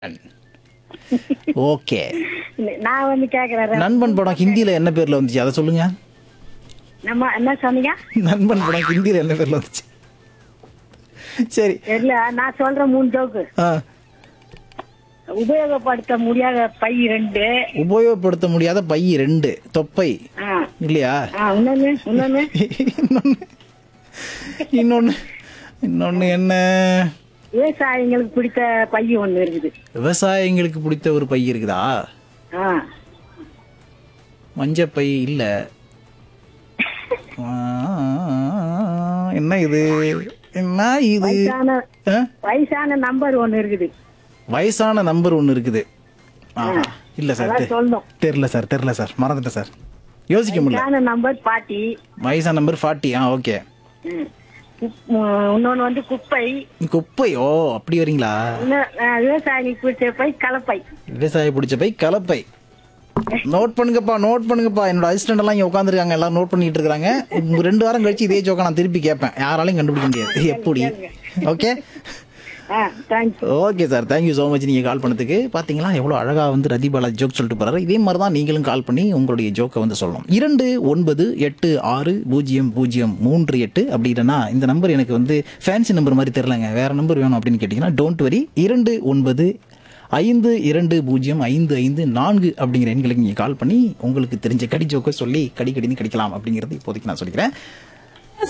Okay நான் வந்து கேக்குறேன் நண்பன் படம் ஹிந்தியில என்ன பேர்ல வந்துச்சு அதை சொல்லுங்க நம்ம என்ன சொன்னீங்க நண்பன் படம் ஹிந்தியில என்ன பேர்ல வந்துச்சு சரி தெரியல நான் சொல்றேன் மூணு ஜோக்கு ஆ உபயோகப்படுத்த முடியாத பை ரெண்டு உபயோகப்படுத்த முடியாத பை ரெண்டு தொப்பை ஆ, இல்லையா ஆ, இன்னொன்னு இன்னொன்னு இன்னொன்னு இன்னொன்னு இன்னொன்னு என்ன விவசாயிங்களுக்கு பிடித்த பை ஒண்ணு இருக்குது விவசாயிங்களுக்கு பிடித்த ஒரு பை இருக்குதா ஆ மஞ்சப்பை இல்ல ஆ, என்ன இது என்ன இது வயசான ஆ? வயசான நம்பர் ஒண்ணு இருக்குது வயசான நம்பர் ஒன்னு இருக்குது ஆ, இல்ல சார் அதான் சொல்லணும் தெரியல சார் தெரியல சார் மறந்துட்டேன் சார் யோசிக்க முடியல வயசான நம்பர் பாட்டி வயசான நம்பர் ஃபார்ட்டி ஆ ஓகே ம். குப்- ம், இன்னொன்னு வந்து குப்பை குப்பை ஓ அப்படி வரீங்களா இன்னும், ஆ, விவசாயிகளுக்கு பிடிச்ச பை கலப்பை விவசாய பிடிச்ச பை கலப்பை நோட் பண்ணுங்கப்பா நோட் பண்ணுங்கப்பா என்னோட அசிஸ்டன்ட் எல்லாம் இங்க உட்காந்துருக்காங்க எல்லாம் நோட் பண்ணிட்டு இருக்காங்க உங்க ரெண்டு வாரம் கழிச்சு இதே ஜோக்கை நான் திருப்பி கேட்பேன் யாராலையும் கண்டுபிடிக்க முடியாது எப்படி ஓகே ஆ thanks okay sir thank you so much நீங்கள் கால் பண்ணதுக்கு பார்த்தீங்களா எவ்வளோ அழகாக வந்து ரதிபாலா ஜோக் சொல்லிட்டு போறாரு இதே மாதிரி தான் நீங்களும் கால் பண்ணி உங்களுடைய ஜோக்கை வந்து சொல்லணும் இரண்டு ஒன்பது எட்டு ஆறு பூஜ்ஜியம் பூஜ்ஜியம் மூன்று எட்டு அப்படி இல்லைன்னா இந்த நம்பர் எனக்கு வந்து ஃபேன்சி நம்பர் மாதிரி தெரிலங்க வேற நம்பர் வேணும் அப்படின்னு கேட்டிங்கன்னா டோன்ட் வரி இரண்டு ஒன்பது ஐந்து இரண்டு பூஜ்ஜியம் ஐந்து ஐந்து நான்கு அப்படிங்கிற எண்களுக்கு நீங்கள் கால் பண்ணி உங்களுக்கு தெரிஞ்ச கடி ஜோக்கை சொல்லி கடி கடின்னு கிடைக்கலாம் அப்படிங்கிறது இப்போதைக்கு நான் சொல்லிக்கிறேன்